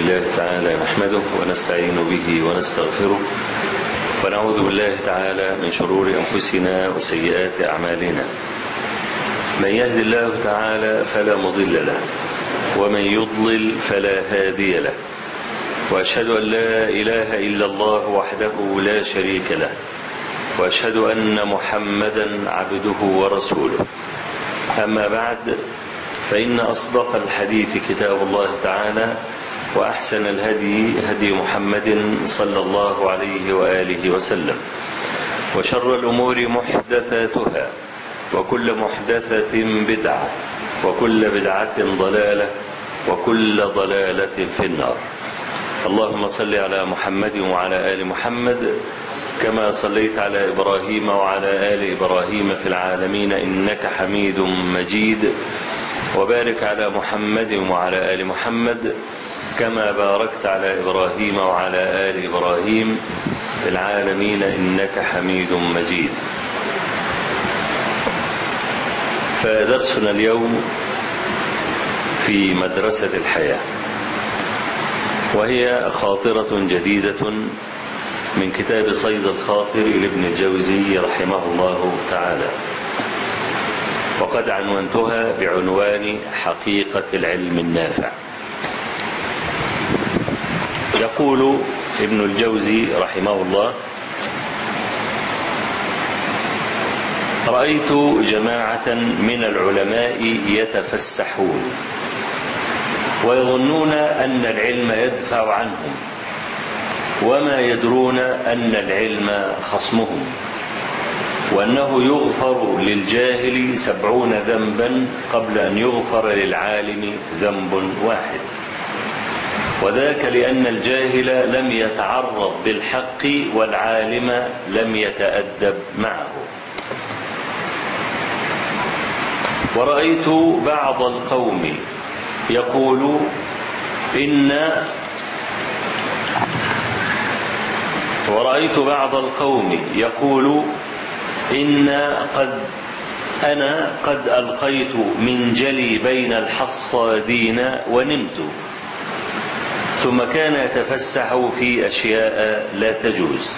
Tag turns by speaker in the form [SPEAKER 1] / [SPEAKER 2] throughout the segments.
[SPEAKER 1] لله تعالى نحمده ونستعين به ونستغفره ونعوذ بالله تعالى من شرور أنفسنا وسيئات أعمالنا من يهد الله تعالى فلا مضل له ومن يضلل فلا هادي له وأشهد أن لا إله إلا الله وحده لا شريك له وأشهد أن محمدا عبده ورسوله أما بعد فإن أصدق الحديث كتاب الله تعالى وأحسن الهدي هدي محمد صلى الله عليه وآله وسلم وشر الأمور محدثاتها وكل محدثة بدعة وكل بدعة ضلالة وكل ضلالة في النار اللهم صل على محمد وعلى آل محمد كما صليت على إبراهيم وعلى آل إبراهيم في العالمين إنك حميد مجيد وبارك على محمد وعلى آل محمد كما باركت على إبراهيم وعلى آل إبراهيم في العالمين إنك حميد مجيد فدرسنا اليوم في مدرسة الحياة وهي خاطرة جديدة من كتاب صيد الخاطر لابن الجوزي رحمه الله تعالى وقد عنونتها بعنوان حقيقة العلم النافع يقول ابن الجوزي رحمه الله رأيت جماعة من العلماء يتفسحون ويظنون أن العلم يدفع عنهم وما يدرون أن العلم خصمهم وأنه يغفر للجاهل سبعون ذنبا قبل أن يغفر للعالم ذنب واحد وذاك لأن الجاهل لم يتعرض بالحق والعالم لم يتأدب معه ورأيت بعض القوم يقول إن ورأيت بعض القوم يقول إن قد أنا قد ألقيت من جلي بين الحصادين ونمت ثم كان يتفسح في أشياء لا تجوز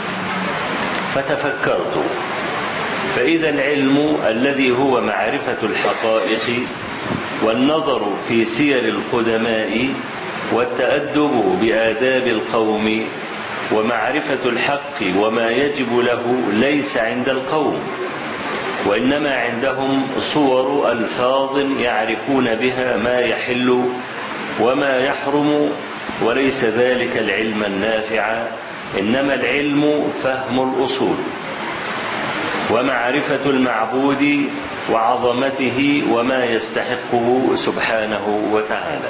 [SPEAKER 1] فتفكرت فإذا العلم الذي هو معرفة الحقائق والنظر في سير القدماء والتأدب بآداب القوم ومعرفة الحق وما يجب له ليس عند القوم وإنما عندهم صور ألفاظ يعرفون بها ما يحل وما يحرم وليس ذلك العلم النافع إنما العلم فهم الأصول ومعرفة المعبود وعظمته وما يستحقه سبحانه وتعالى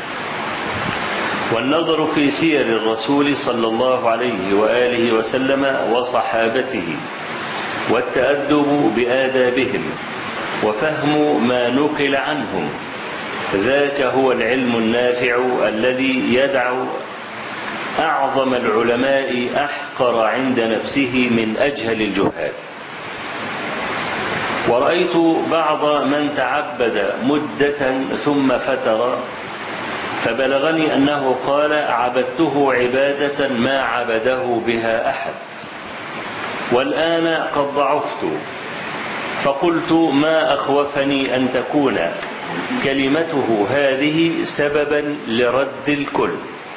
[SPEAKER 1] والنظر في سير الرسول صلى الله عليه وآله وسلم وصحابته والتأدب بآدابهم وفهم ما نقل عنهم ذاك هو العلم النافع الذي يدع أعظم العلماء أحقر عند نفسه من أجهل الجهال ورأيت بعض من تعبد مدة ثم فتر فبلغني أنه قال عبدته عبادة ما عبده بها أحد والآن قد ضعفت فقلت ما أخوفني أن تكون كلمته هذه سببا لرد الكل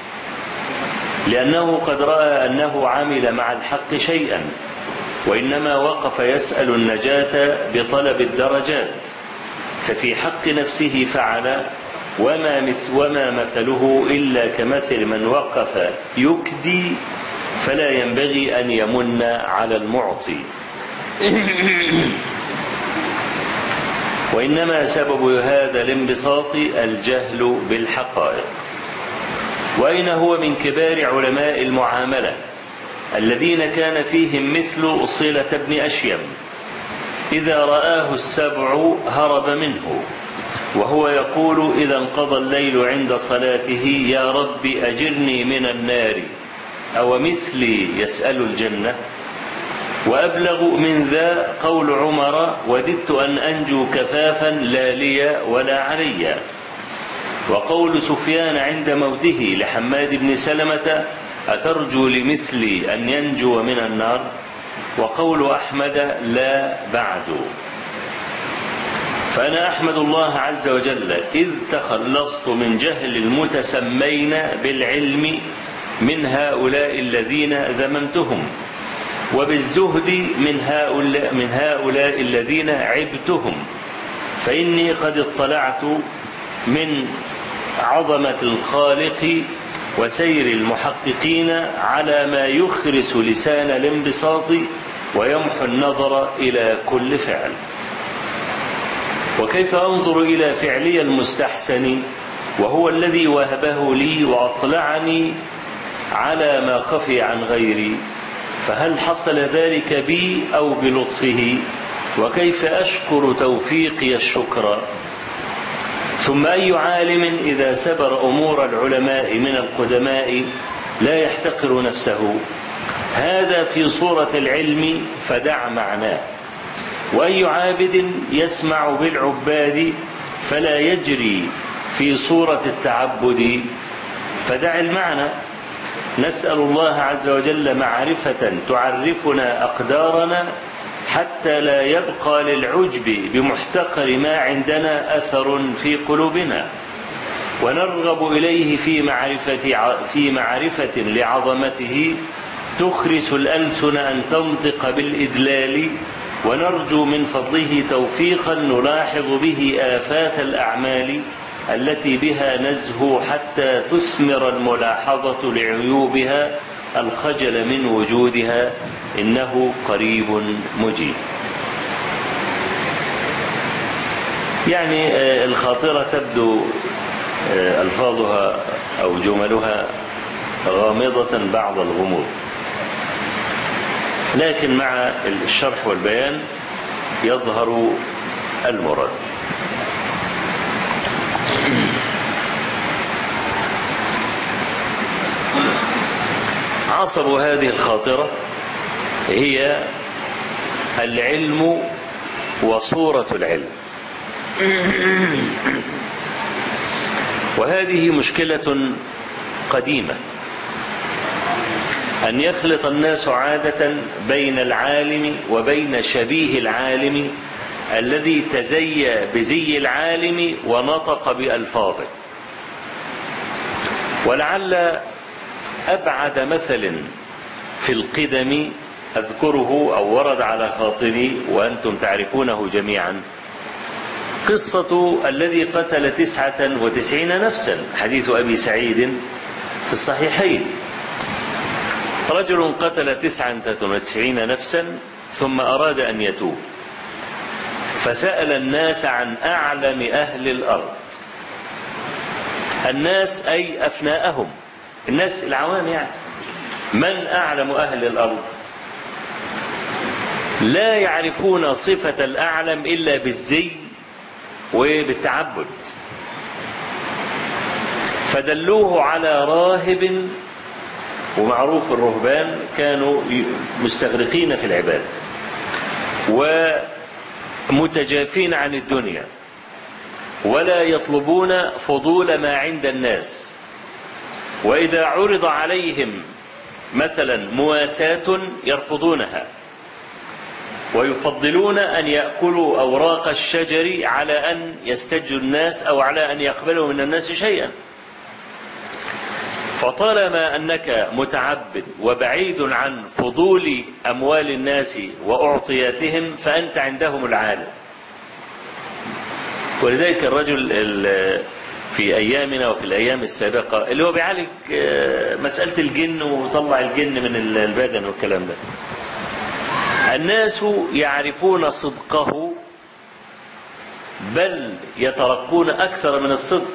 [SPEAKER 1] لأنه قد رأى أنه عمل مع الحق شيئا وإنما وقف يسأل النجاة بطلب الدرجات ففي حق نفسه فعل وما, مث وما مثله إلا كمثل من وقف يكدي فلا ينبغي أن يمن على المعطي وإنما سبب هذا الانبساط الجهل بالحقائق وأين هو من كبار علماء المعاملة الذين كان فيهم مثل صلة بن أشيم إذا رآه السبع هرب منه وهو يقول إذا انقضى الليل عند صلاته يا رب أجرني من النار أو مثلي يسأل الجنة وأبلغ من ذا قول عمر وددت أن أنجو كفافا لا لي ولا علي وقول سفيان عند موته لحماد بن سلمة أترجو لمثلي أن ينجو من النار وقول أحمد لا بعد فأنا أحمد الله عز وجل إذ تخلصت من جهل المتسمين بالعلم من هؤلاء الذين ذممتهم وبالزهد من هؤلاء, من هؤلاء الذين عبتهم فإني قد اطلعت من عظمة الخالق وسير المحققين على ما يخرس لسان الانبساط ويمحو النظر إلى كل فعل وكيف أنظر إلى فعلي المستحسن وهو الذي وهبه لي وأطلعني على ما خفي عن غيري فهل حصل ذلك بي أو بلطفه وكيف أشكر توفيقي الشكر ثم أي عالم إذا سبر أمور العلماء من القدماء لا يحتقر نفسه هذا في صورة العلم فدع معناه وأي عابد يسمع بالعباد فلا يجري في صورة التعبد فدع المعنى نسأل الله عز وجل معرفة تعرفنا أقدارنا حتى لا يبقى للعجب بمحتقر ما عندنا أثر في قلوبنا ونرغب إليه في معرفة, في معرفة لعظمته تخرس الألسن أن تنطق بالإدلال ونرجو من فضله توفيقا نلاحظ به آفات الأعمال التي بها نزهو حتى تثمر الملاحظة لعيوبها الخجل من وجودها إنه قريب مجيب يعني الخاطرة تبدو ألفاظها أو جملها غامضة بعض الغموض لكن مع الشرح والبيان يظهر المراد عصب هذه الخاطرة هي العلم وصورة العلم وهذه مشكلة قديمة أن يخلط الناس عادة بين العالم وبين شبيه العالم الذي تزي بزي العالم ونطق بألفاظه ولعل أبعد مثل في القدم أذكره أو ورد على خاطري وأنتم تعرفونه جميعا قصة الذي قتل تسعة وتسعين نفسا حديث أبي سعيد في الصحيحين رجل قتل تسعة وتسعين نفسا ثم أراد أن يتوب فسأل الناس عن أعلم أهل الأرض الناس أي أفناءهم الناس العوام يعني من أعلم أهل الأرض لا يعرفون صفة الأعلم إلا بالزي وبالتعبد فدلوه على راهب ومعروف الرهبان كانوا مستغرقين في العبادة ومتجافين عن الدنيا ولا يطلبون فضول ما عند الناس وإذا عرض عليهم مثلا مواساة يرفضونها ويفضلون أن يأكلوا أوراق الشجر على أن يستجوا الناس أو على أن يقبلوا من الناس شيئا فطالما أنك متعبد وبعيد عن فضول أموال الناس وأعطياتهم فأنت عندهم العالم ولذلك الرجل في أيامنا وفي الأيام السابقة اللي هو بيعالج مسألة الجن وطلع الجن من البدن والكلام ده الناس يعرفون صدقه بل يترقون أكثر من الصدق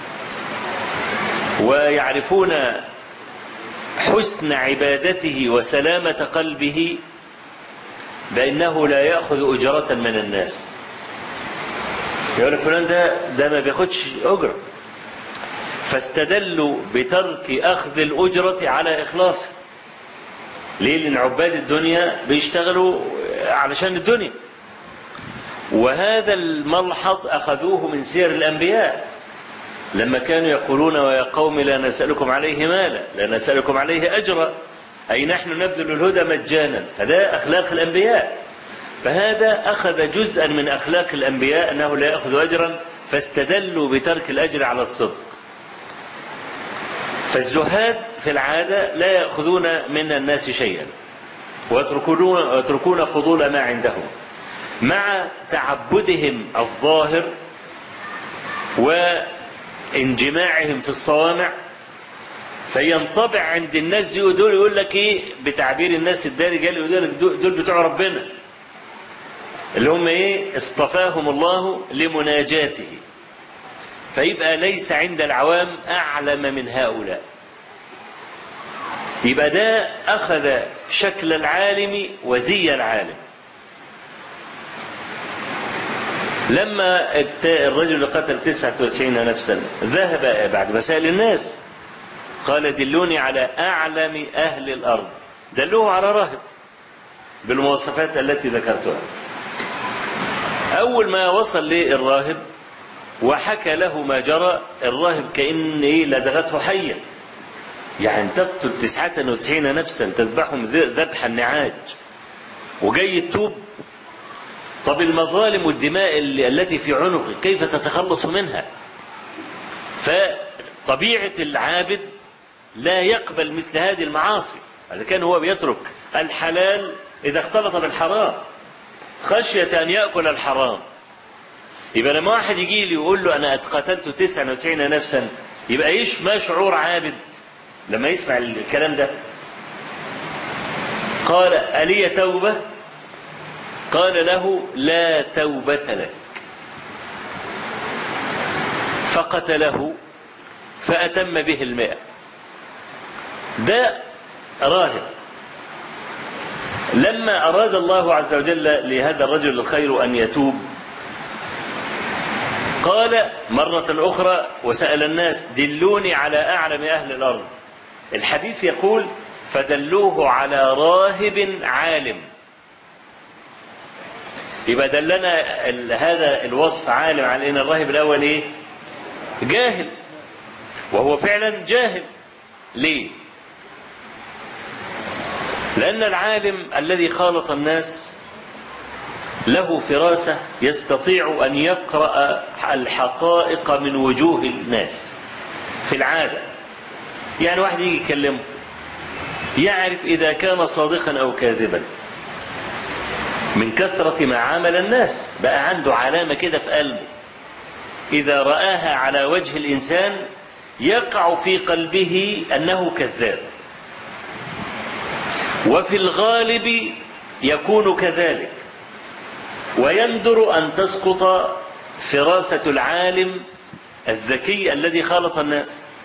[SPEAKER 1] ويعرفون حسن عبادته وسلامة قلبه بأنه لا يأخذ أجرة من الناس يقول لك فلان ده ده ما بياخدش أجرة فاستدلوا بترك أخذ الأجرة على إخلاصه ليه لأن عباد الدنيا بيشتغلوا علشان الدنيا وهذا الملحظ أخذوه من سير الأنبياء لما كانوا يقولون ويا قوم لا نسألكم عليه مالا لا نسألكم عليه أجرا أي نحن نبذل الهدى مجانا هذا أخلاق الأنبياء فهذا أخذ جزءا من أخلاق الأنبياء أنه لا يأخذ أجرا فاستدلوا بترك الأجر على الصدق فالزهاد في العادة لا يأخذون من الناس شيئا ويتركون, ويتركون فضول ما عندهم مع تعبدهم الظاهر وانجماعهم في الصوامع فينطبع عند الناس دول يقول لك ايه بتعبير الناس الداري قال يقول لك دول بتوع ربنا اللي هم ايه اصطفاهم الله لمناجاته فيبقى ليس عند العوام اعلم من هؤلاء يبقى ده اخذ شكل العالم وزي العالم لما الرجل اللي قتل 99 نفسا ذهب بعد ما سأل الناس قال دلوني على أعلم أهل الأرض دلوه على راهب بالمواصفات التي ذكرتها أول ما وصل للراهب وحكى له ما جرى الراهب كأن إيه لدغته حية يعني تقتل تسعة وتسعين نفسا تذبحهم ذبح النعاج وجاي تتوب طب المظالم والدماء التي في عنقك كيف تتخلص منها فطبيعة العابد لا يقبل مثل هذه المعاصي إذا كان هو بيترك الحلال إذا اختلط بالحرام خشية أن يأكل الحرام يبقى لما واحد يجي لي ويقول له أنا قتلت 99 نفسا يبقى إيش ما شعور عابد لما يسمع الكلام ده قال ألي توبة قال له لا توبة لك فقتله فأتم به المئة ده راهب لما أراد الله عز وجل لهذا الرجل الخير أن يتوب قال مرة أخرى وسأل الناس دلوني على أعلم أهل الأرض الحديث يقول فدلوه على راهب عالم يبقى دلنا هذا الوصف عالم على ان الراهب الاول ايه جاهل وهو فعلا جاهل ليه لان العالم الذي خالط الناس له فراسة يستطيع أن يقرأ الحقائق من وجوه الناس في العادة يعني واحد يجي يكلمه يعرف إذا كان صادقا أو كاذبا من كثرة ما عامل الناس بقى عنده علامة كده في قلبه إذا رآها على وجه الإنسان يقع في قلبه أنه كذاب وفي الغالب يكون كذلك ويندر أن تسقط فراسة العالم الذكي الذي خالط الناس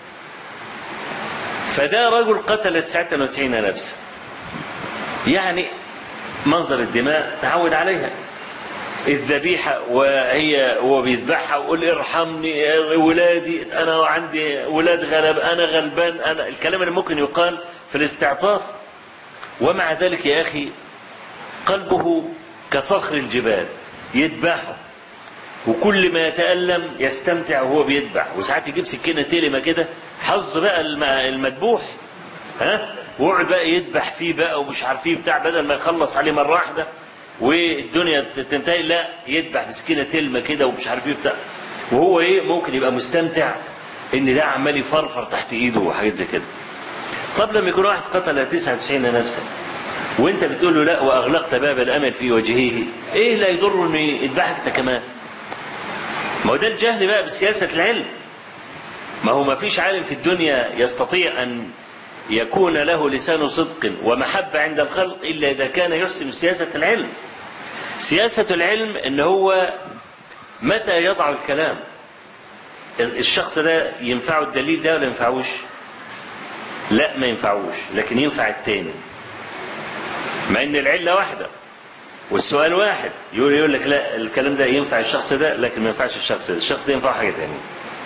[SPEAKER 1] فده رجل قتل 99 نفسا يعني منظر الدماء تعود عليها الذبيحة وهي هو بيذبحها ويقول ارحمني ولادي انا عندي ولاد غلب انا غلبان انا الكلام اللي ممكن يقال في الاستعطاف ومع ذلك يا اخي قلبه كصخر الجبال يذبحه وكل ما يتألم يستمتع وهو بيذبح وساعات يجيب سكينة تلمة كده حظ بقى المذبوح ها ويقعد بقى يذبح فيه بقى ومش عارف فيه بتاع بدل ما يخلص عليه مرة واحدة والدنيا تنتهي لا يذبح بسكينة تلمة كده ومش عارف ايه بتاع وهو ايه ممكن يبقى مستمتع ان ده عمال يفرفر تحت ايده وحاجات زي كده طب لما يكون واحد قتل 99 نفسا وانت بتقول له لا واغلقت باب الامل في وجهه ايه لا يضر ان يذبحك انت كمان ما هو ده الجهل بقى بسياسة العلم ما هو ما فيش عالم في الدنيا يستطيع ان يكون له لسان صدق ومحبة عند الخلق إلا إذا كان يحسن سياسة العلم سياسة العلم إن هو متى يضع الكلام الشخص ده ينفعه الدليل ده ولا ينفعوش لا ما ينفعوش لكن ينفع التاني مع ان العلة واحدة والسؤال واحد يقول يقول لك لا الكلام ده ينفع الشخص ده لكن ما ينفعش الشخص ده الشخص ده ينفعه حاجة تانية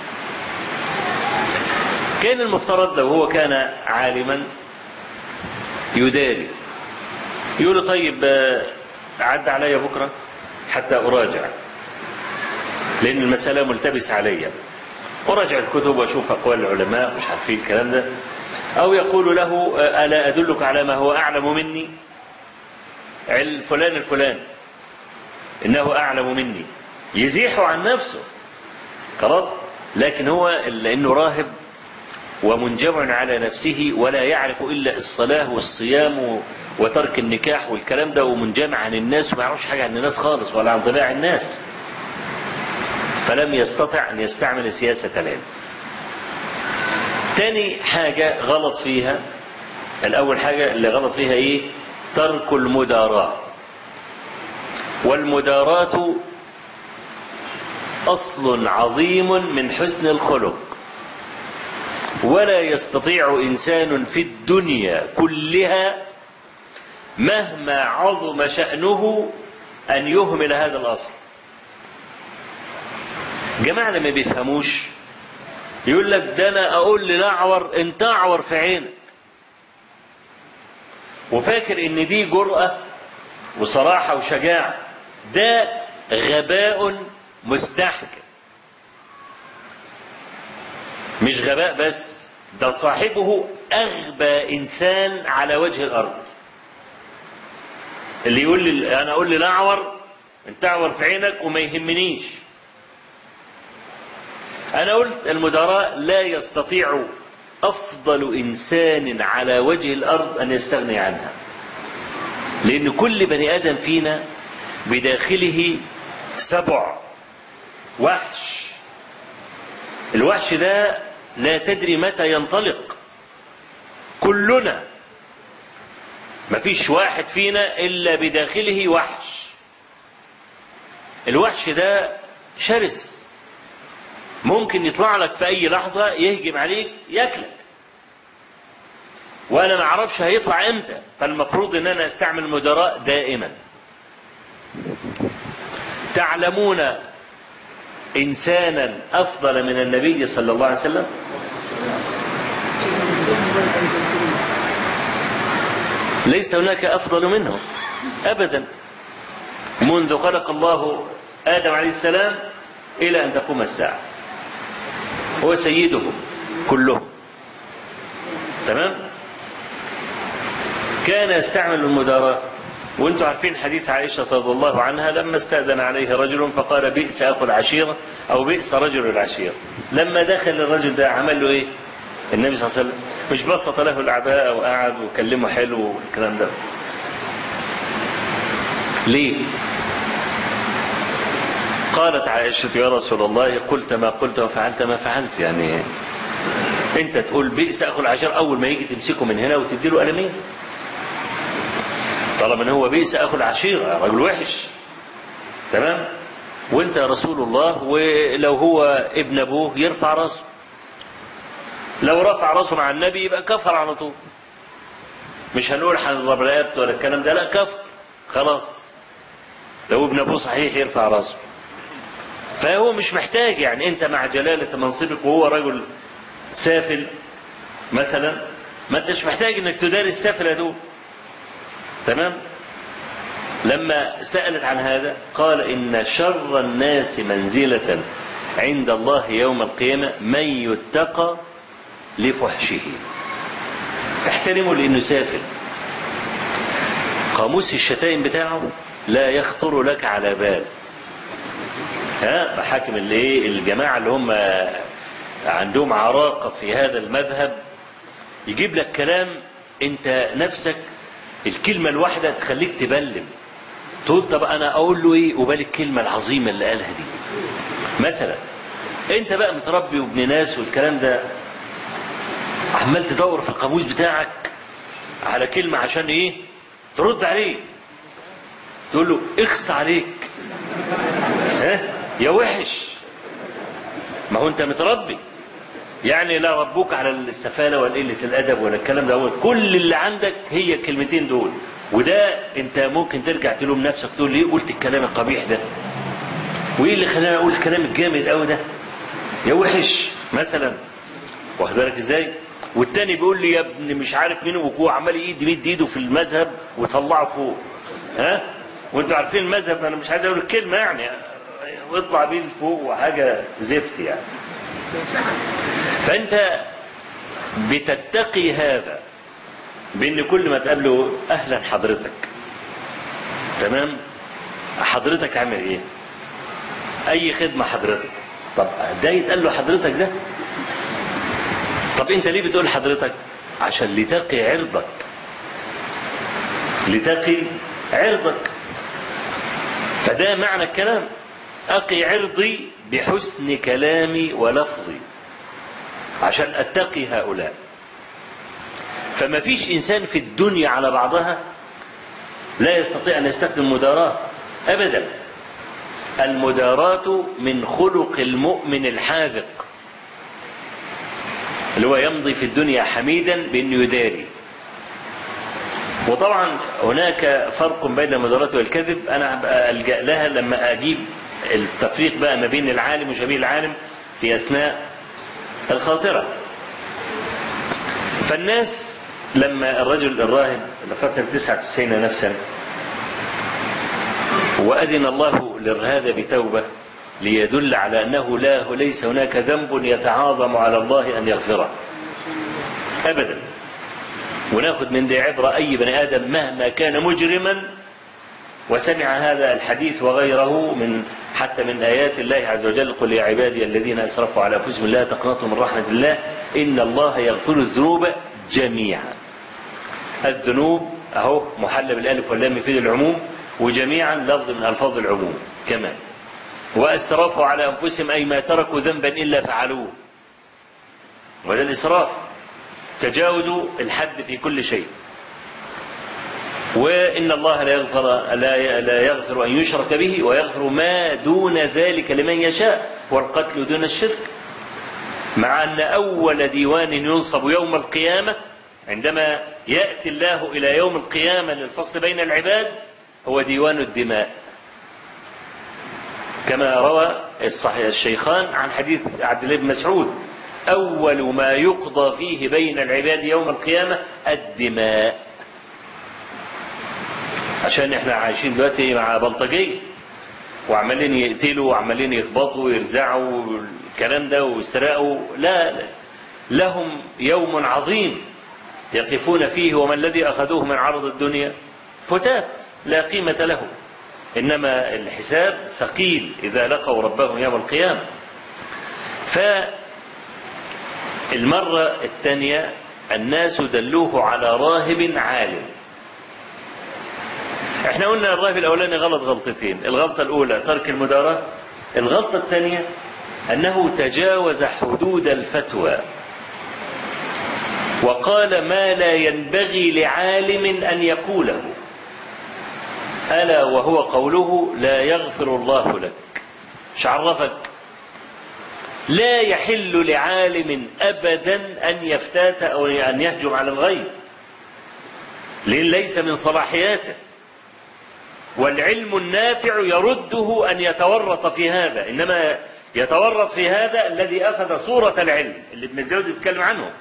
[SPEAKER 1] كان المفترض لو هو كان عالما يداري يقول طيب عد علي بكرة حتى أراجع لأن المسألة ملتبس علي وراجع الكتب واشوف اقوال العلماء مش عارفين الكلام ده او يقول له الا ادلك على ما هو اعلم مني فلان الفلان انه اعلم مني يزيح عن نفسه خلاص لكن هو لانه راهب ومنجمع على نفسه ولا يعرف الا الصلاه والصيام وترك النكاح والكلام ده ومنجمع عن الناس وما يعرفش حاجه عن الناس خالص ولا عن طباع الناس فلم يستطع ان يستعمل سياسه العلم تاني حاجه غلط فيها الاول حاجه اللي غلط فيها ايه ترك المداراة والمداراة أصل عظيم من حسن الخلق ولا يستطيع إنسان في الدنيا كلها مهما عظم شأنه أن يهمل هذا الأصل جماعة ما بيفهموش يقول لك ده أنا أقول للأعور أنت أعور في عينك وفاكر ان دي جرأة وصراحة وشجاعة ده غباء مستحكم مش غباء بس ده صاحبه اغبى انسان على وجه الارض اللي يقول لي انا اقول لي لا اعور انت اعور في عينك وما يهمنيش انا قلت المدراء لا يستطيع أفضل إنسان على وجه الأرض أن يستغني عنها لأن كل بني آدم فينا بداخله سبع وحش الوحش ده لا تدري متى ينطلق كلنا مفيش واحد فينا إلا بداخله وحش الوحش ده شرس ممكن يطلع لك في اي لحظة يهجم عليك ياكلك وانا ما اعرفش هيطلع امتى فالمفروض ان انا استعمل مدراء دائما تعلمون انسانا افضل من النبي صلى الله عليه وسلم ليس هناك افضل منه ابدا منذ خلق الله ادم عليه السلام الى ان تقوم الساعه هو سيدهم كلهم تمام كان يستعمل المداراة وانتم عارفين حديث عائشة رضي الله عنها لما استأذن عليه رجل فقال بئس أخو العشيرة أو بئس رجل العشيرة لما دخل الرجل ده عمل له إيه النبي صلى الله عليه وسلم مش بسط له العباءة وقعد وكلمه حلو والكلام ده ليه قالت عائشة يا رسول الله قلت ما قلت وفعلت ما فعلت يعني انت تقول بئس اخو العشر اول ما يجي تمسكه من هنا وتديله قلمين طالما ان هو بئس اخو العشيرة رجل وحش تمام وانت يا رسول الله ولو هو ابن ابوه يرفع راسه لو رفع راسه مع النبي يبقى كفر على طول مش هنقول هنضرب رقبته ولا الكلام ده لا كفر خلاص لو ابن ابوه صحيح يرفع راسه فهو مش محتاج يعني انت مع جلالة منصبك وهو رجل سافل مثلا ما انتش محتاج انك تداري السفلة دول تمام لما سألت عن هذا قال إن شر الناس منزلة عند الله يوم القيامة من يتقى لفحشه تحترمه لأنه سافل قاموس الشتائم بتاعه لا يخطر لك على بال ها محاكم اللي ايه الجماعة اللي هم عندهم عراقة في هذا المذهب يجيب لك كلام انت نفسك الكلمة الواحدة تخليك تبلم تقول طب انا اقول له ايه وبالك الكلمة العظيمة اللي قالها دي مثلا انت بقى متربي وابن ناس والكلام ده عمال تدور في القاموس بتاعك على كلمة عشان ايه ترد عليه تقول له اخص عليك ها يا وحش ما هو انت متربي يعني لا ربوك على السفالة ولا قلة الأدب ولا الكلام ده هو كل اللي عندك هي الكلمتين دول وده انت ممكن ترجع تلوم نفسك تقول ليه قلت الكلام القبيح ده وايه اللي خلاني اقول الكلام الجامد قوي ده يا وحش مثلا واخد بالك ازاي والتاني بيقول لي يا ابن مش عارف مين وهو عمال يد يمد ايده في المذهب ويطلعه فوق ها وانتوا عارفين المذهب انا مش عايز اقول الكلمه يعني ويطلع بيه لفوق وحاجه زفت يعني فأنت بتتقي هذا بأن كل ما تقابله أهلا حضرتك تمام حضرتك عامل ايه اي خدمة حضرتك طب ده يتقال له حضرتك ده طب انت ليه بتقول حضرتك عشان لتقي عرضك لتقي عرضك فده معنى الكلام أقي عرضي بحسن كلامي ولفظي عشان أتقي هؤلاء فما فيش إنسان في الدنيا على بعضها لا يستطيع أن يستخدم المداراة أبدا المداراة من خلق المؤمن الحاذق اللي هو يمضي في الدنيا حميدا بأنه يداري وطبعا هناك فرق بين المداراة والكذب أنا ألجأ لها لما أجيب التفريق بقى ما بين العالم وشبيه العالم في أثناء الخاطرة فالناس لما الرجل الراهب لفترة 99 نفسا وأذن الله للرهاد بتوبة ليدل على أنه لا ليس هناك ذنب يتعاظم على الله أن يغفره أبدا وناخذ من دي عبرة أي بني آدم مهما كان مجرما وسمع هذا الحديث وغيره من حتى من آيات الله عز وجل قل يا عبادي الذين أسرفوا على أنفسهم لا تقنطوا من رحمة الله إن الله يغفر الذنوب جميعا الذنوب أهو محل بالألف واللام يفيد العموم وجميعا لفظ من ألفاظ العموم كمان وأسرفوا على أنفسهم أي ما تركوا ذنبا إلا فعلوه وده الإسراف تجاوزوا الحد في كل شيء وإن الله لا يغفر لا لا يغفر أن يشرك به ويغفر ما دون ذلك لمن يشاء والقتل دون الشرك مع أن أول ديوان ينصب يوم القيامة عندما يأتي الله إلى يوم القيامة للفصل بين العباد هو ديوان الدماء كما روى الصحيح الشيخان عن حديث عبد الله بن مسعود أول ما يقضى فيه بين العباد يوم القيامة الدماء عشان احنا عايشين دلوقتي مع بلطجية وعمالين يقتلوا وعمالين يخبطوا ويرزعوا الكلام ده ويسرقوا لا, لا لهم يوم عظيم يقفون فيه وما الذي أخذوه من عرض الدنيا فتات لا قيمة له إنما الحساب ثقيل إذا لقوا ربهم يوم القيامة فالمرة الثانية الناس دلوه على راهب عالم احنا قلنا الراهب الاولاني غلط غلطتين الغلطة الاولى ترك المداراة الغلطة الثانية انه تجاوز حدود الفتوى وقال ما لا ينبغي لعالم ان يقوله الا وهو قوله لا يغفر الله لك مش عرفك لا يحل لعالم ابدا ان يفتات او ان يهجم على الغيب لان ليس من صلاحياته والعلم النافع يرده أن يتورط في هذا إنما يتورط في هذا الذي أخذ صورة العلم اللي ابن الجوزي بيتكلم عنه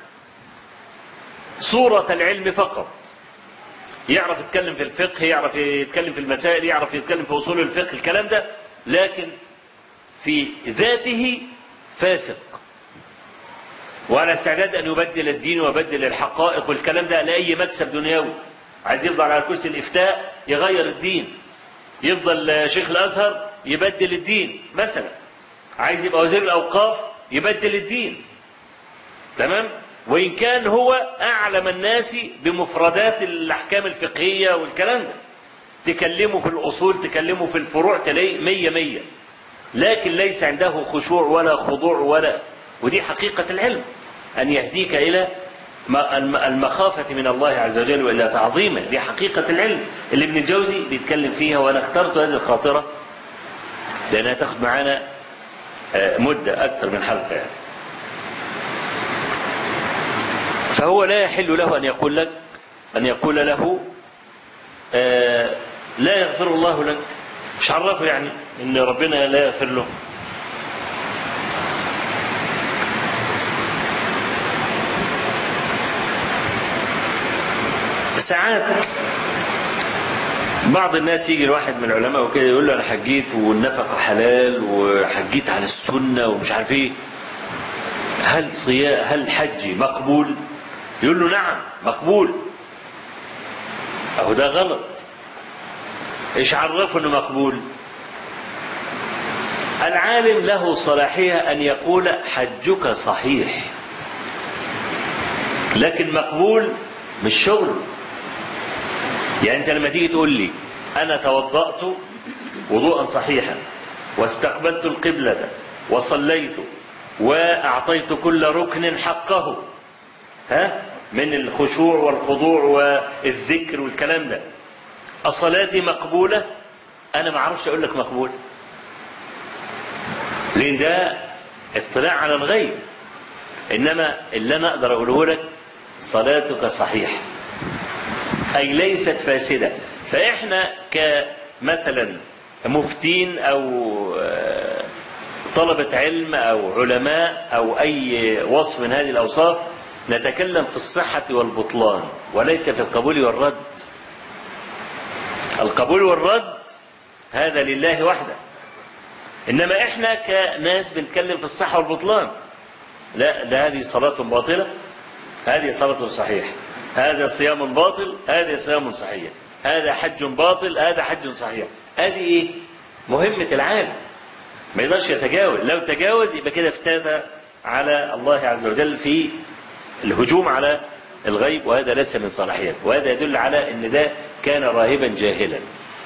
[SPEAKER 1] صورة العلم فقط يعرف يتكلم في الفقه يعرف يتكلم في المسائل يعرف يتكلم في أصول الفقه الكلام ده لكن في ذاته فاسق وعلى استعداد أن يبدل الدين ويبدل الحقائق والكلام ده لأي مكسب دنيوي عايز يفضل على كرسي الإفتاء يغير الدين يفضل شيخ الأزهر يبدل الدين مثلا عايز يبقى وزير الأوقاف يبدل الدين تمام وإن كان هو أعلم الناس بمفردات الأحكام الفقهية والكلام ده تكلمه في الأصول تكلمه في الفروع تلاقيه مية مية لكن ليس عنده خشوع ولا خضوع ولا ودي حقيقة العلم أن يهديك إلى المخافة من الله عز وجل وإلى تعظيمه دي حقيقة العلم اللي ابن الجوزي بيتكلم فيها وأنا اخترت هذه الخاطرة لأنها تاخد معانا مدة أكثر من حلقة يعني. فهو لا يحل له أن يقول لك أن يقول له لا يغفر الله لك مش عرفه يعني إن ربنا لا يغفر له ساعات بعض الناس يجي الواحد من العلماء وكده يقول له انا حجيت والنفقه حلال وحجيت على السنه ومش عارف ايه هل صيام هل حجي مقبول يقول له نعم مقبول اهو ده غلط ايش عرفه انه مقبول العالم له صلاحية ان يقول حجك صحيح لكن مقبول مش شغل يعني انت لما تيجي تقول لي انا توضأت وضوءا صحيحا واستقبلت القبلة وصليت واعطيت كل ركن حقه ها من الخشوع والخضوع والذكر والكلام ده الصلاة مقبولة انا ما اعرفش اقول لك مقبول لان ده اطلاع على الغيب انما اللي انا اقدر اقوله لك صلاتك صحيحه أي ليست فاسدة فإحنا كمثلا مفتين أو طلبة علم أو علماء أو أي وصف من هذه الأوصاف نتكلم في الصحة والبطلان وليس في القبول والرد القبول والرد هذا لله وحده إنما إحنا كناس بنتكلم في الصحة والبطلان لا ده هذه صلاة باطلة هذه صلاة صحيحة هذا صيام باطل هذا صيام صحيح هذا حج باطل هذا حج صحيح هذه ايه مهمة العالم ما يقدرش يتجاوز لو تجاوز يبقى كده افتدى على الله عز وجل في الهجوم على الغيب وهذا ليس من صلاحيته وهذا يدل على ان ده كان راهبا جاهلا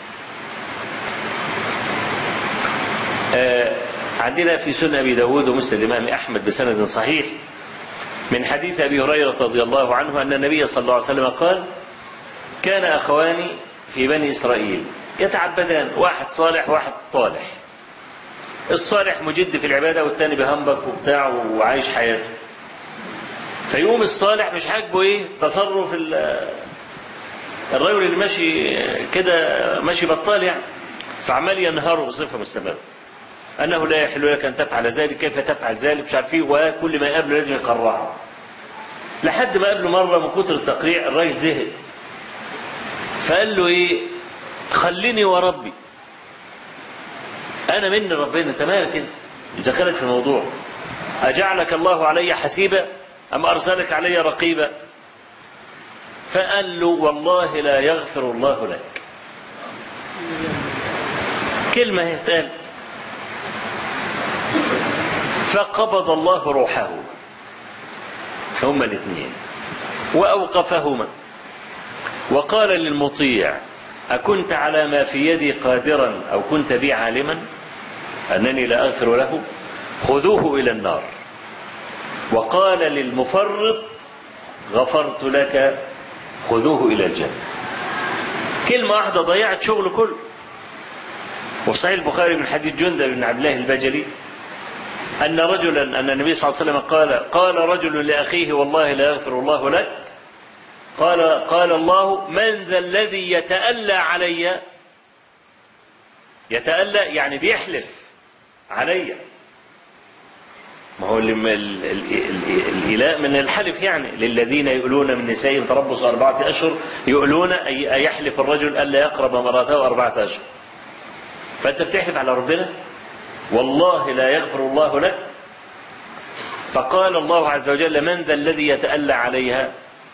[SPEAKER 1] آه عندنا في سنة أبي داود ومسند الإمام أحمد بسند صحيح من حديث أبي هريرة رضي الله عنه أن النبي صلى الله عليه وسلم قال كان أخوان في بني إسرائيل يتعبدان واحد صالح واحد طالح الصالح مجد في العبادة والتاني بهمبك وبتاع وعايش حياته فيقوم الصالح مش عاجبه ايه تصرف الرجل اللي ماشي كده ماشي بطال يعني فعمال ينهره بصفة مستمرة أنه لا يحل لك أن تفعل ذلك كيف تفعل ذلك مش عارف ايه وكل ما يقابله لازم يقرعه لحد ما قابله مرة من كتر التقريع الراجل زهق فقال له ايه خليني وربي انا مني ربنا انت مالك انت يدخلك في الموضوع اجعلك الله علي حسيبا ام ارسلك علي رقيبا فقال له والله لا يغفر الله لك كلمة هي اتقالت فقبض الله روحه هما الاثنين وأوقفهما وقال للمطيع أكنت على ما في يدي قادرا أو كنت بي عالما أنني لا أغفر له خذوه إلى النار وقال للمفرط غفرت لك خذوه إلى الجنة كلمة واحدة ضيعت شغل كله وفي صحيح البخاري من حديث جندب بن عبد الله البجلي أن رجلا أن النبي صلى الله عليه وسلم قال قال رجل لأخيه والله لا يغفر الله لك قال قال الله من ذا الذي يتألى علي يتألى يعني بيحلف علي ما هو الإلاء من الحلف يعني للذين يؤلون من نسائهم تربص أربعة أشهر يؤلون أي يحلف الرجل ألا يقرب مراته أربعة أشهر فأنت بتحلف على ربنا والله لا يغفر الله لك فقال الله عز وجل من ذا الذي يتألى عليها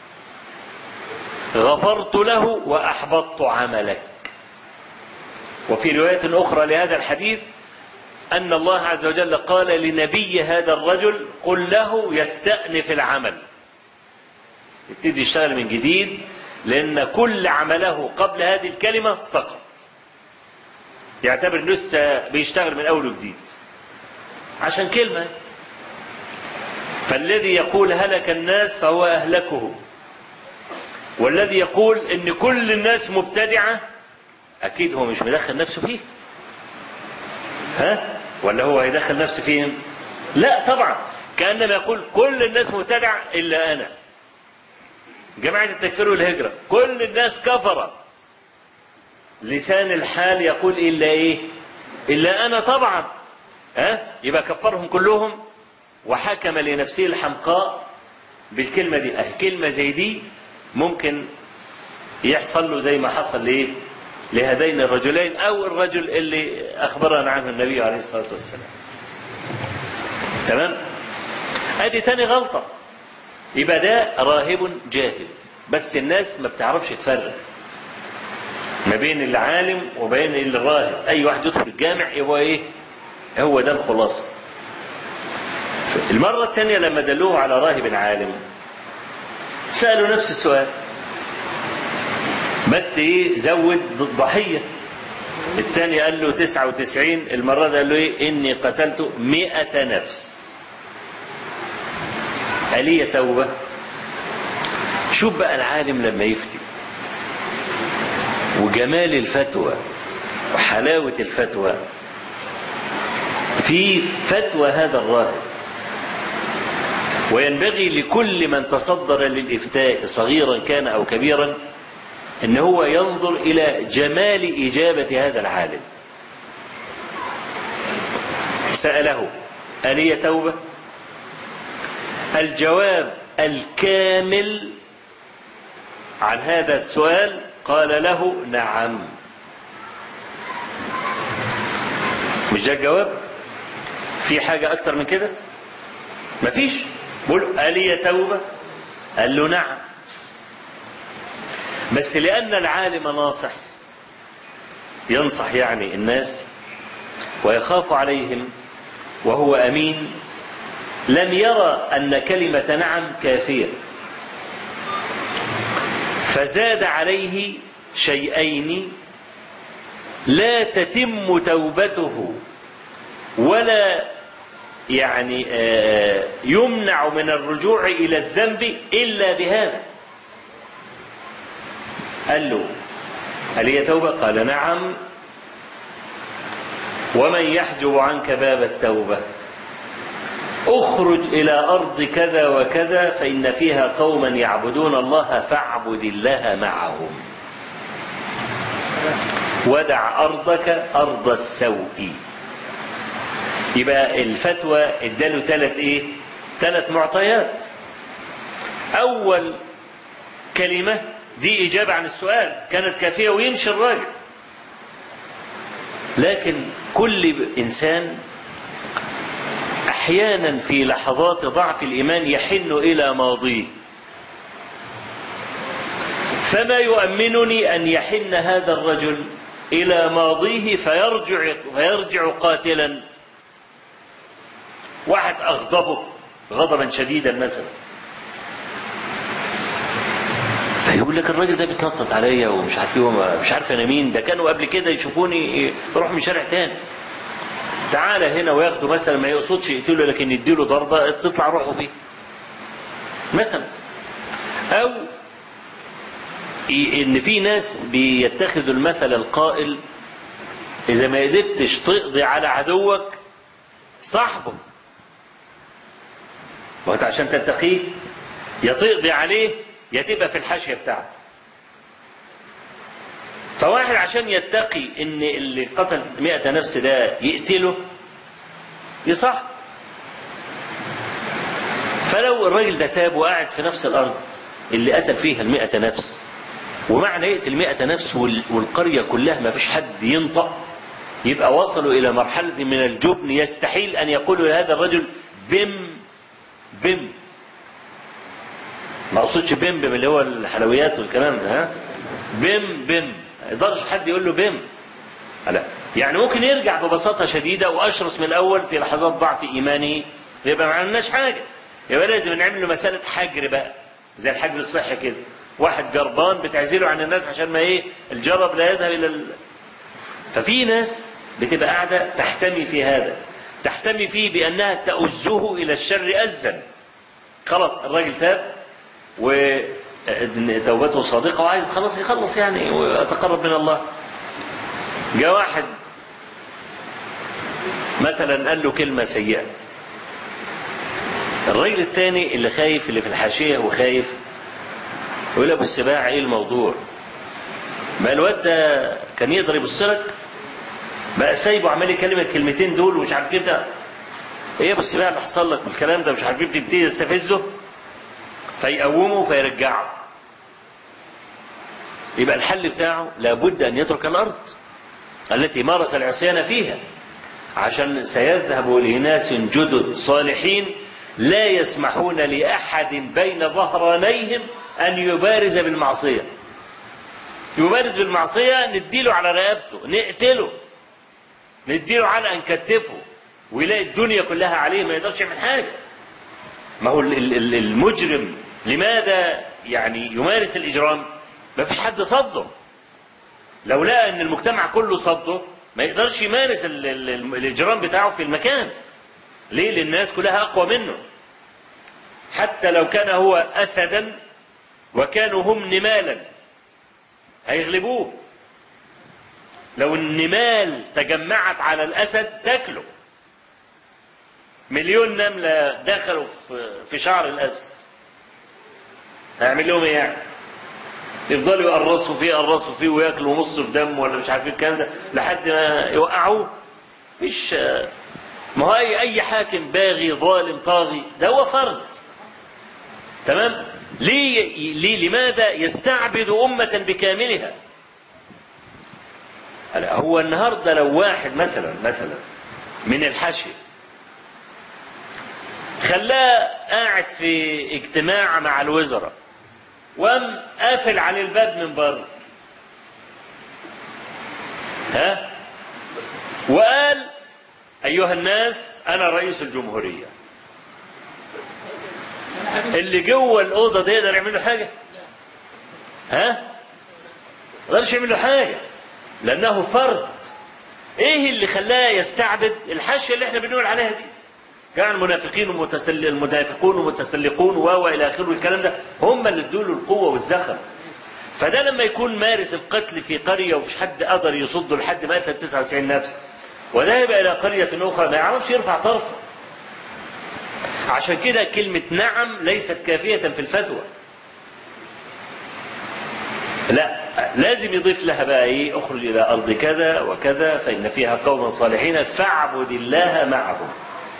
[SPEAKER 1] غفرت له وأحبطت عملك وفي رواية أخرى لهذا الحديث أن الله عز وجل قال لنبي هذا الرجل قل له يستأنف العمل يبتدي يشتغل من جديد لأن كل عمله قبل هذه الكلمة سقط يعتبر لسه بيشتغل من أول وجديد عشان كلمة فالذي يقول هلك الناس فهو أهلكه والذي يقول ان كل الناس مبتدعة اكيد هو مش مدخل نفسه فيه ها ولا هو هيدخل نفسه فيهم لا طبعا كأنما يقول كل الناس مبتدعة الا انا جماعة التكفير والهجرة كل الناس كفرة لسان الحال يقول الا ايه الا انا طبعا ها يبقى كفرهم كلهم وحكم لنفسه الحمقاء بالكلمة دي اه كلمة زي دي ممكن يحصل له زي ما حصل ليه لهذين الرجلين او الرجل اللي اخبرنا عنه النبي عليه الصلاة والسلام تمام ادي تاني غلطة يبقى ده راهب جاهل بس الناس ما بتعرفش تفرق ما بين العالم وبين الراهب اي واحد يدخل الجامع يبقى ايه هو ده الخلاصة المرة الثانية لما دلوه على راهب عالم سألوا نفس السؤال بس ايه زود ضحية الثاني قال له تسعة وتسعين المرة ده قال له ايه اني قتلت مئة نفس ألي توبة شوف بقى العالم لما يفتي وجمال الفتوى وحلاوة الفتوى في فتوى هذا الراهب وينبغي لكل من تصدر للإفتاء صغيرا كان أو كبيرا ان هو ينظر الى جمال اجابة هذا العالم سأله ألي توبة الجواب الكامل عن هذا السؤال قال له نعم مش ده الجواب في حاجة أكتر من كده مفيش بقول ألي توبة قال له نعم بس لأن العالم ناصح ينصح يعني الناس ويخاف عليهم وهو أمين لم يرى أن كلمة نعم كافية فزاد عليه شيئين لا تتم توبته ولا يعني يمنع من الرجوع إلى الذنب إلا بهذا قال له هل هي توبة قال نعم ومن يحجب عنك باب التوبة اخرج إلى أرض كذا وكذا فإن فيها قوما يعبدون الله فاعبد الله معهم ودع أرضك أرض السوء يبقى الفتوى اداله ثلاث ايه ثلاث معطيات اول كلمة دي اجابة عن السؤال كانت كافية ويمشي الراجل لكن كل انسان احيانا في لحظات ضعف الايمان يحن الى ماضيه فما يؤمنني ان يحن هذا الرجل الى ماضيه فيرجع فيرجع قاتلا واحد اغضبه غضبا شديدا مثلا فيقول لك الراجل ده بيتنطط عليا ومش عارف ايه مش عارف انا مين ده كانوا قبل كده يشوفوني يروح من شارع تاني تعالى هنا وياخدوا مثلا ما يقصدش يقتله لكن يديله ضربه تطلع روحه فيه مثلا او ان في ناس بيتخذوا المثل القائل اذا ما قدرتش تقضي على عدوك صاحبه وانت عشان تتقيه يا تقضي عليه يا تبقى في الحاشيه بتاعته فواحد عشان يتقي ان اللي قتل مئة نفس ده يقتله يصح فلو الراجل ده تاب وقاعد في نفس الارض اللي قتل فيها المئة نفس ومعنى يقتل مئة نفس والقرية كلها ما فيش حد ينطق يبقى وصلوا الى مرحلة من الجبن يستحيل ان يقولوا لهذا الرجل بم بم ما اقصدش بم بم اللي هو الحلويات والكلام ده ها بم بم ما يقدرش حد يقول له بم لا يعني ممكن يرجع ببساطه شديده واشرس من الاول في لحظات ضعف ايمانه يبقى ما عملناش حاجه يبقى لازم نعمل له مساله حجر بقى زي الحجر الصحي كده واحد جربان بتعزله عن الناس عشان ما ايه الجرب لا يذهب الى ال... ففي ناس بتبقى قاعده تحتمي في هذا تحتمي فيه بانها تؤزه الى الشر ازا خلاص الراجل تاب وتوبته صادقه وعايز خلاص يخلص يعني ويتقرب من الله جاء واحد مثلا قال له كلمه سيئه الراجل الثاني اللي خايف اللي في الحاشيه وخايف يقول ابو السباع ايه الموضوع بقى الواد ده كان يقدر يبص لك بقى سايبه عمال يكلم الكلمتين دول ومش عارف كده ايه ابو السباع اللي حصل لك والكلام ده مش عارف بتبتدي يستفزه فيقومه فيرجعه يبقى الحل بتاعه لابد ان يترك الارض التي مارس العصيان فيها عشان سيذهب لناس جدد صالحين لا يسمحون لأحد بين ظهرانيهم أن يبارز بالمعصية يبارز بالمعصية نديله على رقبته نقتله نديله على نكتفه ويلاقي الدنيا كلها عليه ما يقدرش يعمل حاجة ما هو المجرم لماذا يعني يمارس الإجرام ما فيش حد صده لو لقى ان المجتمع كله صده ما يقدرش يمارس ال ال ال الإجرام بتاعه في المكان ليه لأن الناس كلها أقوى منه حتى لو كان هو أسدا وكانوا هم نمالا هيغلبوه لو النمال تجمعت على الأسد تاكله مليون نملة دخلوا في شعر الأسد هيعمل لهم ايه يعني؟ يفضلوا يقرصوا فيه يقرصوا فيه وياكلوا نص في دم ولا مش عارف ايه الكلام ده لحد ما يوقعوه مش ما هو اي اي حاكم باغي ظالم طاغي ده هو فرد تمام ليه, ليه لماذا يستعبد أمة بكاملها هو النهاردة لو واحد مثلا مثلا من الحشي خلاه قاعد في اجتماع مع الوزراء وقام قافل على الباب من بره ها وقال ايها الناس انا رئيس الجمهوريه اللي جوه الاوضه ده يقدر يعمل له حاجه ها ما يقدرش يعمل له حاجه لانه فرد ايه اللي خلاه يستعبد الحاشيه اللي احنا بنقول عليها دي كان المنافقين ومتسل... المنافقون ومتسلقون و الى اخره الكلام ده هم اللي ادوا له القوه والزخم فده لما يكون مارس القتل في قريه ومش حد قدر يصده لحد ما قتل 99 نفس وذهب الى قريه اخرى ما يعرفش يرفع طرفه عشان كده كلمة نعم ليست كافية في الفتوى لا لازم يضيف لها بقى ايه اخرج الى ارض كذا وكذا فان فيها قوما صالحين فاعبد الله معهم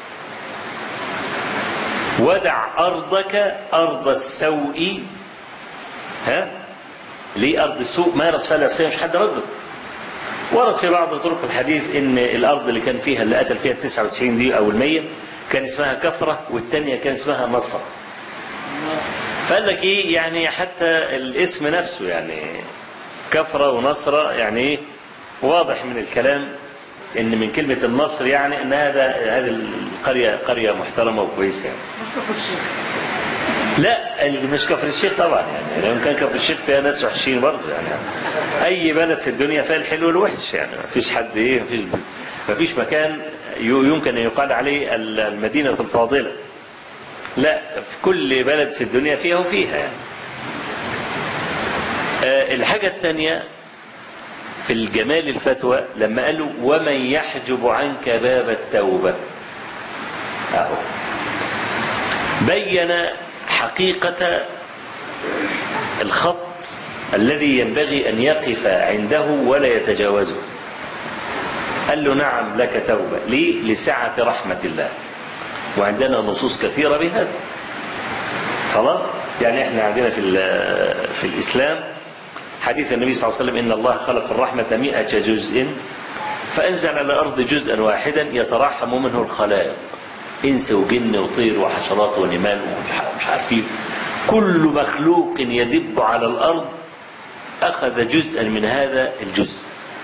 [SPEAKER 1] ودع ارضك ارض السوء ها ليه ارض السوء مارس فيها نفسيا مش حد رده ورد في بعض طرق الحديث ان الارض اللي كان فيها اللي قتل فيها ال 99 دي او المية كان اسمها كفرة والتانية كان اسمها نصر فقال لك ايه يعني حتى الاسم نفسه يعني كفرة ونصرة يعني ايه واضح من الكلام ان من كلمة النصر يعني ان هذا هذه القرية قرية محترمة وكويسة يعني. لا اللي مش كفر الشيخ طبعا يعني لو كان كفر الشيخ فيها ناس وحشين برضه يعني اي بلد في الدنيا فيها الحلو والوحش يعني ما فيش حد ايه ما فيش ما فيش مكان يمكن ان يقال عليه المدينة الفاضلة لا في كل بلد في الدنيا فيها وفيها يعني. أه الحاجة الثانية في الجمال الفتوى لما قالوا ومن يحجب عنك باب التوبة أهو بين حقيقة الخط الذي ينبغي أن يقف عنده ولا يتجاوزه قال له نعم لك توبة ليه لسعة رحمة الله وعندنا نصوص كثيرة بهذا خلاص يعني احنا عندنا في, في الإسلام حديث النبي صلى الله عليه وسلم إن الله خلق الرحمة مئة جزء فأنزل على الأرض جزءا واحدا يترحم منه الخلائق إنس وجن وطير وحشرات ونمال ومش عارفين كل مخلوق يدب على الأرض أخذ جزءا من هذا الجزء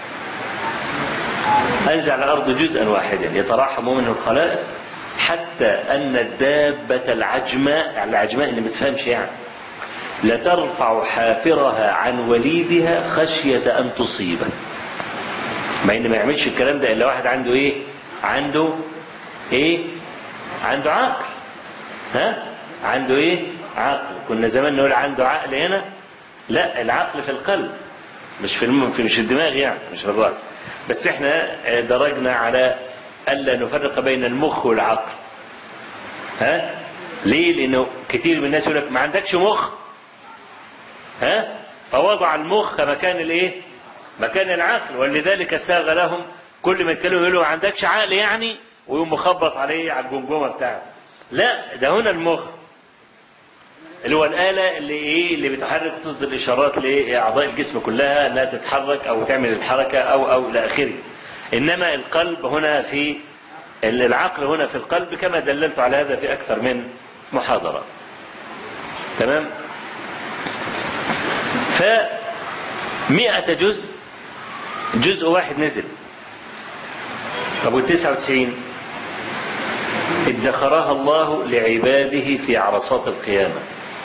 [SPEAKER 1] أنزل على الأرض جزءا واحدا يتراحم منه الخلائق حتى أن الدابة العجماء العجماء اللي ما تفهمش يعني لترفع حافرها عن وليدها خشية أن تصيبه مع إن ما يعملش الكلام ده إلا واحد عنده إيه عنده إيه عنده عقل ها عنده إيه عقل كنا زمان نقول عنده عقل هنا لا العقل في القلب مش في الم... في مش الدماغ يعني مش في الراس بس احنا درجنا على الا نفرق بين المخ والعقل ها ليه لانه كتير من الناس يقول لك ما عندكش مخ ها فوضع المخ مكان الايه مكان العقل ولذلك ساغ لهم كل ما يتكلموا يقولوا ما عندكش عقل يعني ويقوم مخبط عليه على الجمجمه بتاعه لا ده هنا المخ اللي هو الآلة اللي إيه اللي بتحرك تصدر إشارات لأعضاء الجسم كلها أنها تتحرك أو تعمل الحركة أو أو إلى آخره. إنما القلب هنا في العقل هنا في القلب كما دللت على هذا في أكثر من محاضرة تمام فمئة جزء جزء واحد نزل طب والتسعة وتسعين ادخرها الله لعباده في عرصات القيامة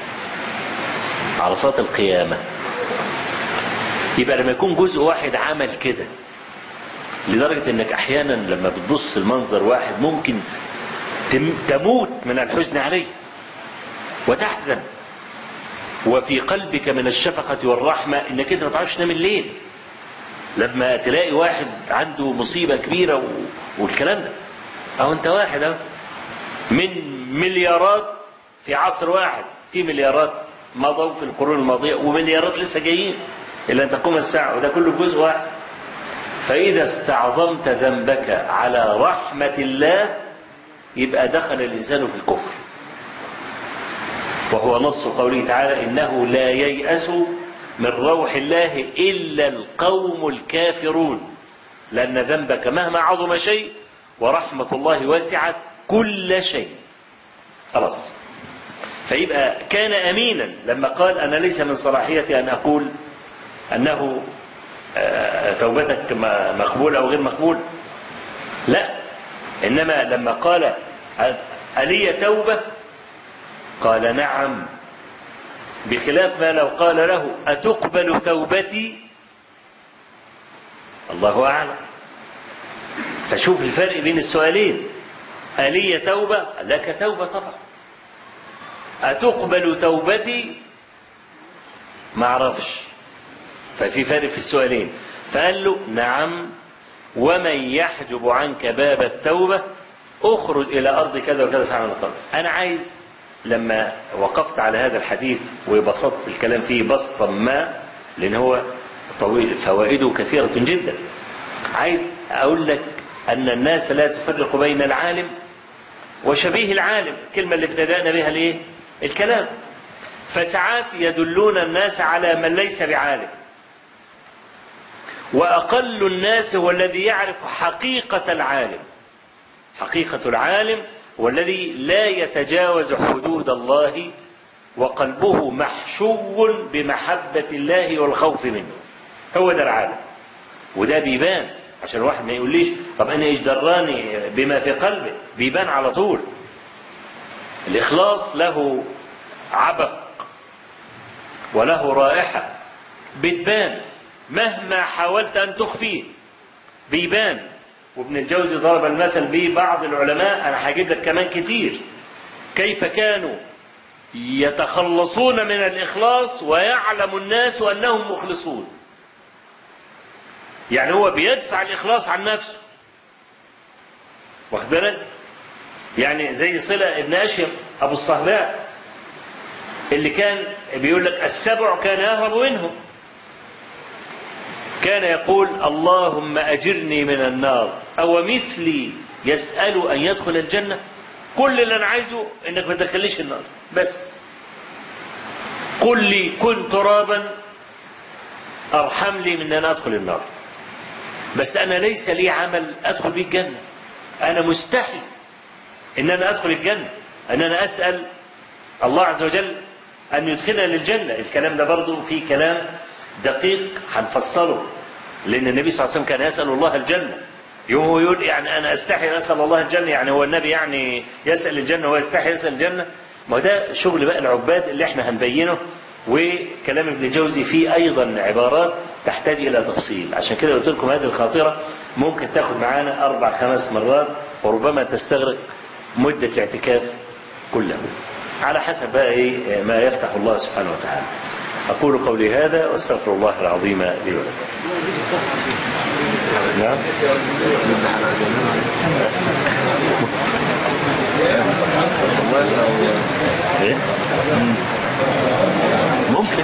[SPEAKER 1] عرصات القيامة يبقى لما يكون جزء واحد عمل كده لدرجة انك احيانا لما بتبص المنظر واحد ممكن تموت من الحزن عليه وتحزن وفي قلبك من الشفقة والرحمة انك انت ما تعرفش تنام الليل لما تلاقي واحد عنده مصيبة كبيرة و... والكلام ده اهو انت واحد اهو من مليارات في عصر واحد في مليارات مضوا في القرون الماضية ومليارات لسه جايين إلى أن تقوم الساعة وده كله جزء واحد فإذا استعظمت ذنبك على رحمة الله يبقى دخل الإنسان في الكفر وهو نص قوله تعالى إنه لا ييأس من روح الله إلا القوم الكافرون لأن ذنبك مهما عظم شيء ورحمة الله وسعت كل شيء خلاص فيبقى كان أمينا لما قال أنا ليس من صلاحيتي أن أقول أنه توبتك مقبولة أو غير مقبولة لا إنما لما قال ألي توبة قال نعم بخلاف ما لو قال له أتقبل توبتي الله أعلم فشوف الفرق بين السؤالين ألي توبة لك توبة طبعا أتقبل توبتي ما اعرفش ففي فرق في السؤالين فقال له نعم ومن يحجب عنك باب التوبة اخرج إلى أرض كذا وكذا فعمل القلب أنا عايز لما وقفت على هذا الحديث وبسطت الكلام فيه بسطا ما لأن هو طويل فوائده كثيرة جدا عايز أقول لك أن الناس لا تفرق بين العالم وشبيه العالم الكلمة اللي ابتدأنا بها الايه الكلام فساعات يدلون الناس على من ليس بعالم وأقل الناس هو الذي يعرف حقيقة العالم حقيقة العالم هو الذي لا يتجاوز حدود الله وقلبه محشو بمحبة الله والخوف منه هو ده العالم وده بيبان عشان الواحد ما يقوليش طب انا ايش دراني بما في قلبي بيبان على طول الاخلاص له عبق وله رائحة بتبان مهما حاولت ان تخفيه بيبان وابن الجوزي ضرب المثل به بعض العلماء انا هجيب لك كمان كتير كيف كانوا يتخلصون من الاخلاص ويعلم الناس انهم مخلصون يعني هو بيدفع الإخلاص عن نفسه واخد بالك يعني زي صلة ابن أشيم أبو الصهباء اللي كان بيقول لك السبع كان يهرب منهم كان يقول اللهم أجرني من النار أو مثلي يسأل أن يدخل الجنة كل اللي أنا عايزه إنك ما تدخليش النار بس قل لي كن ترابا أرحم لي من أن أدخل النار بس أنا ليس لي عمل أدخل به الجنة أنا مستحي إن أنا أدخل الجنة أن أنا أسأل الله عز وجل أن يدخلنا للجنة الكلام ده برضه في كلام دقيق هنفصله لأن النبي صلى الله عليه وسلم كان يسأل الله الجنة يوم هو يقول يعني أنا أستحي أسأل الله الجنة يعني هو النبي يعني يسأل الجنة وهو يستحي يسأل الجنة ما ده شغل بقى العباد اللي احنا هنبينه وكلام ابن جوزي فيه أيضا عبارات تحتاج إلى تفصيل عشان كده قلت لكم هذه الخاطرة ممكن تاخد معانا أربع خمس مرات وربما تستغرق مدة الاعتكاف كلها على حسب بقى إيه ما يفتح الله سبحانه وتعالى أقول قولي هذا واستغفر الله العظيم لي ولكم نعم ايه ممكن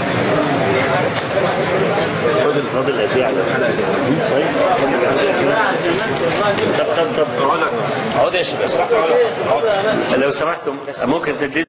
[SPEAKER 1] خد الفاضل الأتي على طيب طب طب طب اقعد يا شباب لو سمحتم ممكن تدلي